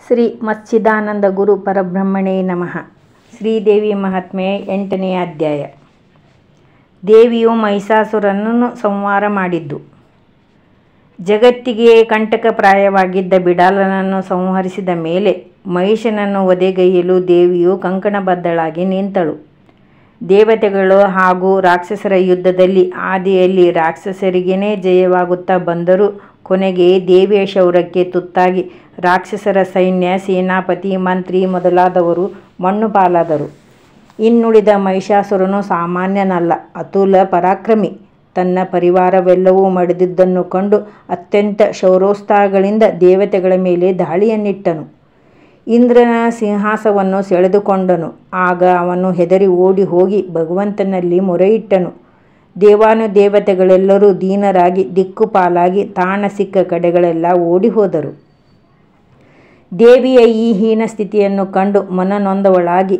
ಶ್ರೀ ಮಚ್ಚಿದಾನಂದ ಗುರು ಪರಬ್ರಹ್ಮಣೇ ನಮಃ ಶ್ರೀದೇವಿ ಮಹಾತ್ಮೆ ಎಂಟನೆಯ ಅಧ್ಯಾಯ ದೇವಿಯು ಮಹಿಷಾಸುರನನ್ನು ಸಂಹಾರ ಮಾಡಿದ್ದು ಜಗತ್ತಿಗೆ ಕಂಟಕಪ್ರಾಯವಾಗಿದ್ದ ಬಿಡಾಲನನ್ನು ಸಂಹರಿಸಿದ ಮೇಲೆ ಮಹಿಷನನ್ನು ವಧೆಗೈಯಲು ದೇವಿಯು ಕಂಕಣಬದ್ಧಳಾಗಿ ನಿಂತಳು ದೇವತೆಗಳು ಹಾಗೂ ರಾಕ್ಷಸರ ಯುದ್ಧದಲ್ಲಿ ಆದಿಯಲ್ಲಿ ರಾಕ್ಷಸರಿಗೇನೇ ಜಯವಾಗುತ್ತಾ ಬಂದರೂ ಕೊನೆಗೆ ದೇವಿಯ ಶೌರ್ಯಕ್ಕೆ ತುತ್ತಾಗಿ ರಾಕ್ಷಸರ ಸೈನ್ಯ ಸೇನಾಪತಿ ಮಂತ್ರಿ ಮೊದಲಾದವರು ಮಣ್ಣು ಪಾಲಾದರು ಇನ್ನುಳಿದ ಮಹಿಷಾಸುರನು ಸಾಮಾನ್ಯನಲ್ಲ ಅತುಲ ಪರಾಕ್ರಮಿ ತನ್ನ ಪರಿವಾರವೆಲ್ಲವೂ ಮಡಿದಿದ್ದನ್ನು ಕಂಡು ಅತ್ಯಂತ ಶೌರೋತ್ಸಾಹಗಳಿಂದ ದೇವತೆಗಳ ಮೇಲೆ ದಾಳಿಯನ್ನಿಟ್ಟನು ಇಂದ್ರನ ಸಿಂಹಾಸವನ್ನು ಸೆಳೆದುಕೊಂಡನು ಆಗ ಅವನು ಹೆದರಿ ಓಡಿ ಹೋಗಿ ಭಗವಂತನಲ್ಲಿ ಮೊರೆಯಿಟ್ಟನು ದೇವಾನುದೇವತೆಗಳೆಲ್ಲರೂ ದೀನರಾಗಿ ದಿಕ್ಕುಪಾಲಾಗಿ ತಾಣ ಸಿಕ್ಕ ಕಡೆಗಳೆಲ್ಲ ಓಡಿ ಹೋದರು ದೇವಿಯ ಈ ಹೀನ ಸ್ಥಿತಿಯನ್ನು ಕಂಡು ಮನನೊಂದವಳಾಗಿ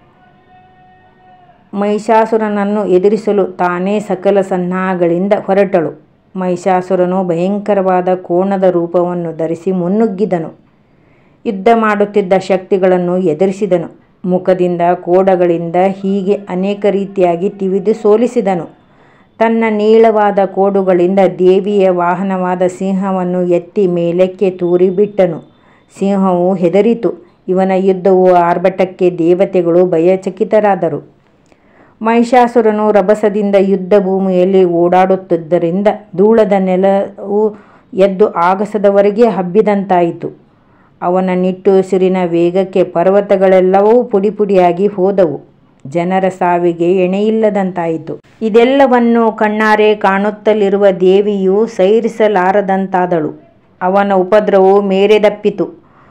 ಮಹಿಷಾಸುರನನ್ನು ಎದುರಿಸಲು ತಾನೇ ಸಕಲ ಸನ್ನಾಹಗಳಿಂದ ಹೊರಟಳು ಮಹಿಷಾಸುರನು ಭಯಂಕರವಾದ ಕೋಣದ ರೂಪವನ್ನು ಧರಿಸಿ ಮುನ್ನುಗ್ಗಿದನು ಯುದ್ಧ ಮಾಡುತ್ತಿದ್ದ ಶಕ್ತಿಗಳನ್ನು ಎದುರಿಸಿದನು ಮುಖದಿಂದ ಕೋಡಗಳಿಂದ ಹೀಗೆ ಅನೇಕ ರೀತಿಯಾಗಿ ತಿವಿದು ಸೋಲಿಸಿದನು ತನ್ನ ನೀಳವಾದ ಕೋಡುಗಳಿಂದ ದೇವಿಯ ವಾಹನವಾದ ಸಿಂಹವನ್ನು ಎತ್ತಿ ಮೇಲಕ್ಕೆ ತೂರಿಬಿಟ್ಟನು ಸಿಂಹವು ಹೆದರಿತು ಇವನ ಯುದ್ಧವು ಆರ್ಭಟಕ್ಕೆ ದೇವತೆಗಳು ಭಯಚಕಿತರಾದರು ಮಹಿಷಾಸುರನು ರಭಸದಿಂದ ಯುದ್ಧ ಭೂಮಿಯಲ್ಲಿ ಓಡಾಡುತ್ತಿದ್ದರಿಂದ ಧೂಳದ ನೆಲವು ಎದ್ದು ಆಗಸದವರೆಗೆ ಹಬ್ಬಿದಂತಾಯಿತು ಅವನ ನಿಟ್ಟುಸಿರಿನ ವೇಗಕ್ಕೆ ಪರ್ವತಗಳೆಲ್ಲವೂ ಪುಡಿಪುಡಿಯಾಗಿ ಹೋದವು ಜನರ ಸಾವಿಗೆ ಎಣೆಯಿಲ್ಲದಂತಾಯಿತು ಇದೆಲ್ಲವನ್ನು ಕಣ್ಣಾರೆ ಕಾಣುತ್ತಲಿರುವ ದೇವಿಯು ಸೈರಿಸಲಾರದಂತಾದಳು ಅವನ ಉಪದ್ರವವು ಮೇರೆದಪ್ಪಿತು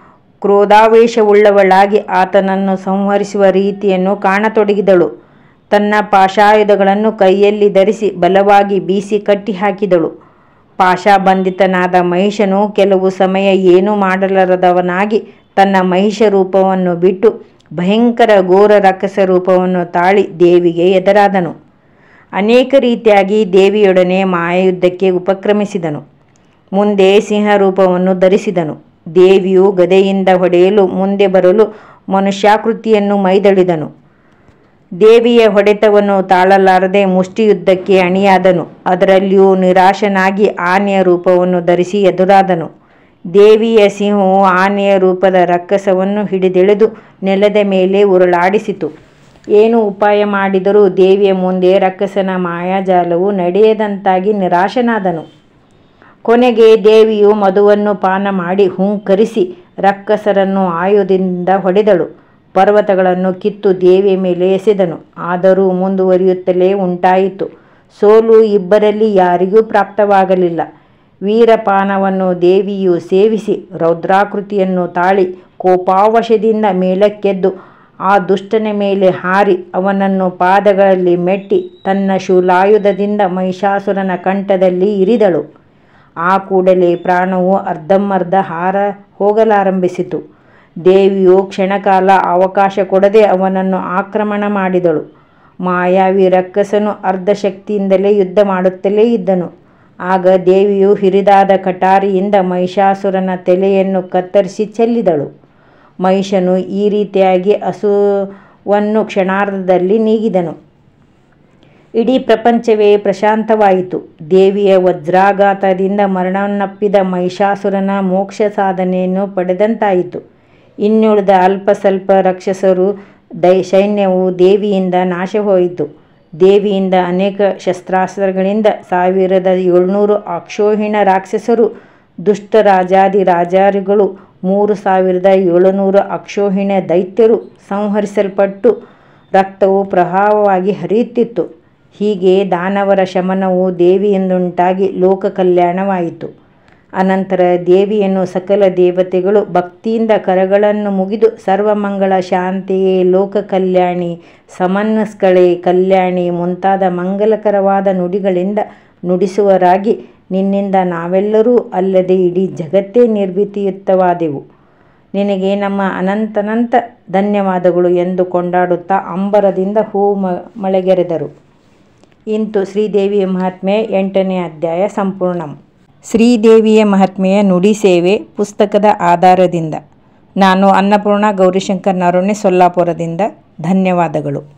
ಕ್ರೋಧಾವೇಶವುಳ್ಳವಳಾಗಿ ಆತನನ್ನು ಸಂಹರಿಸುವ ರೀತಿಯನ್ನು ಕಾಣತೊಡಗಿದಳು ತನ್ನ ಪಾಶಾಯುಧಗಳನ್ನು ಕೈಯಲ್ಲಿ ಧರಿಸಿ ಬಲವಾಗಿ ಬೀಸಿ ಕಟ್ಟಿ ಹಾಕಿದಳು ಪಾಶಾಬಂಧಿತನಾದ ಮಹಿಷನು ಕೆಲವು ಸಮಯ ಏನೂ ಮಾಡಲಾರದವನಾಗಿ ತನ್ನ ಮಹಿಷ ರೂಪವನ್ನು ಬಿಟ್ಟು ಭಯಂಕರ ಘೋರ ರಕ್ಕಸ ರೂಪವನ್ನು ತಾಳಿ ದೇವಿಗೆ ಎದುರಾದನು ಅನೇಕ ರೀತಿಯಾಗಿ ದೇವಿಯೊಡನೆ ಮಾಯಯುದ್ಧಕ್ಕೆ ಉಪಕ್ರಮಿಸಿದನು ಮುಂದೆ ಸಿಂಹ ರೂಪವನ್ನು ಧರಿಸಿದನು ದೇವಿಯು ಗದೆಯಿಂದ ಹೊಡೆಯಲು ಮುಂದೆ ಬರಲು ಮನುಷ್ಯಾಕೃತಿಯನ್ನು ಮೈದಳಿದನು ದೇವಿಯ ಹೊಡೆತವನ್ನು ತಾಳಲಾರದೆ ಮುಷ್ಟಿಯುದ್ಧಕ್ಕೆ ಅಣಿಯಾದನು ಅದರಲ್ಲಿಯೂ ನಿರಾಶನಾಗಿ ಆನೆಯ ರೂಪವನ್ನು ಧರಿಸಿ ಎದುರಾದನು ದೇವಿಯ ಸಿಂಹವು ಆನೆಯ ರೂಪದ ರಕ್ಕಸವನ್ನು ಹಿಡಿದೆಳೆದು ನೆಲದ ಮೇಲೆ ಉರುಳಾಡಿಸಿತು ಏನು ಉಪಾಯ ಮಾಡಿದರೂ ದೇವಿಯ ಮುಂದೆ ರಕ್ಕಸನ ಮಾಯಾಜಾಲವು ನಡೆಯದಂತಾಗಿ ನಿರಾಶನಾದನು ಕೊನೆಗೆ ದೇವಿಯು ಮಧುವನ್ನು ಪಾನ ಮಾಡಿ ಹುಂಕರಿಸಿ ರಕ್ಕಸರನ್ನು ಆಯುಧದಿಂದ ಹೊಡೆದಳು ಪರ್ವತಗಳನ್ನು ಕಿತ್ತು ದೇವಿಯ ಮೇಲೆ ಎಸೆದನು ಆದರೂ ಮುಂದುವರಿಯುತ್ತಲೇ ಉಂಟಾಯಿತು ಸೋಲು ಇಬ್ಬರಲ್ಲಿ ಯಾರಿಗೂ ಪ್ರಾಪ್ತವಾಗಲಿಲ್ಲ ವೀರಪಾನವನ್ನು ದೇವಿಯು ಸೇವಿಸಿ ರೌದ್ರಾಕೃತಿಯನ್ನು ತಾಳಿ ಕೋಪಾವಶದಿಂದ ಮೇಲಕ್ಕೆದ್ದು ಆ ದುಷ್ಟನ ಮೇಲೆ ಹಾರಿ ಅವನನ್ನು ಪಾದಗಳಲ್ಲಿ ಮೆಟ್ಟಿ ತನ್ನ ಶೂಲಾಯುಧದಿಂದ ಮಹಿಷಾಸುರನ ಕಂಠದಲ್ಲಿ ಇರಿದಳು ಆ ಕೂಡಲೇ ಪ್ರಾಣವು ಅರ್ಧಂಬರ್ಧ ಹಾರ ಹೋಗಲಾರಂಭಿಸಿತು ದೇವಿಯು ಕ್ಷಣಕಾಲ ಅವಕಾಶ ಕೊಡದೆ ಅವನನ್ನು ಆಕ್ರಮಣ ಮಾಡಿದಳು ಮಾಯಾವಿ ರಕ್ಕಸನು ಅರ್ಧ ಶಕ್ತಿಯಿಂದಲೇ ಯುದ್ಧ ಮಾಡುತ್ತಲೇ ಇದ್ದನು ಆಗ ದೇವಿಯು ಹಿರಿದಾದ ಕಟಾರಿಯಿಂದ ಮಹಿಷಾಸುರನ ತಲೆಯನ್ನು ಕತ್ತರಿಸಿ ಚೆಲ್ಲಿದಳು ಮಹಿಷನು ಈ ರೀತಿಯಾಗಿ ಹಸುವನ್ನು ಕ್ಷಣಾರ್ಧದಲ್ಲಿ ನೀಗಿದನು ಇಡೀ ಪ್ರಪಂಚವೇ ಪ್ರಶಾಂತವಾಯಿತು ದೇವಿಯ ವಜ್ರಾಘಾತದಿಂದ ಮರಣವನ್ನಪ್ಪಿದ ಮಹಿಷಾಸುರನ ಮೋಕ್ಷ ಸಾಧನೆಯನ್ನು ಪಡೆದಂತಾಯಿತು ಇನ್ನುಳಿದ ಅಲ್ಪ ಸ್ವಲ್ಪ ರಾಕ್ಷಸರು ದೈ ಸೈನ್ಯವು ದೇವಿಯಿಂದ ನಾಶಹೋಯಿತು ದೇವಿಯಿಂದ ಅನೇಕ ಶಸ್ತ್ರಾಸ್ತ್ರಗಳಿಂದ ಸಾವಿರದ ಏಳ್ನೂರು ಅಕ್ಷೋಹಿಣ ರಾಕ್ಷಸರು ದುಷ್ಟ ರಾಜಾದಿ ರಾಜಾರಿಗಳು ಮೂರು ಸಾವಿರದ ಏಳುನೂರು ಅಕ್ಷೋಹಿಣ ದೈತ್ಯರು ಸಂಹರಿಸಲ್ಪಟ್ಟು ರಕ್ತವು ಪ್ರವಾಹವಾಗಿ ಹರಿಯುತ್ತಿತ್ತು ಹೀಗೆ ದಾನವರ ಶಮನವು ದೇವಿಯಿಂದುಂಟಾಗಿ ಲೋಕ ಕಲ್ಯಾಣವಾಯಿತು ಅನಂತರ ದೇವಿಯನ್ನು ಸಕಲ ದೇವತೆಗಳು ಭಕ್ತಿಯಿಂದ ಕರಗಳನ್ನು ಮುಗಿದು ಸರ್ವಮಂಗಳ ಶಾಂತಿಯೇ ಲೋಕ ಕಲ್ಯಾಣಿ ಸಮನ್ಸ್ಕಳೆ ಕಲ್ಯಾಣಿ ಮುಂತಾದ ಮಂಗಲಕರವಾದ ನುಡಿಗಳಿಂದ ನುಡಿಸುವರಾಗಿ ನಿನ್ನಿಂದ ನಾವೆಲ್ಲರೂ ಅಲ್ಲದೆ ಇಡೀ ಜಗತ್ತೇ ನಿರ್ಭೀತಿಯುಕ್ತವಾದೆವು ನಿನಗೆ ನಮ್ಮ ಅನಂತನಂತ ಧನ್ಯವಾದಗಳು ಎಂದು ಕೊಂಡಾಡುತ್ತಾ ಅಂಬರದಿಂದ ಹೂ ಮಳೆಗೆರೆದರು ಇಂತು ಶ್ರೀದೇವಿಯ ಮಹಾತ್ಮೆ ಎಂಟನೇ ಅಧ್ಯಾಯ ಸಂಪೂರ್ಣಂ ಶ್ರೀದೇವಿಯ ಮಹಾತ್ಮೆಯ ನುಡಿ ಸೇವೆ ಪುಸ್ತಕದ ಆಧಾರದಿಂದ ನಾನು ಅನ್ನಪೂರ್ಣ ಗೌರಿಶಂಕರ್ ನರೋಣೆ ಸೊಲ್ಲಾಪುರದಿಂದ ಧನ್ಯವಾದಗಳು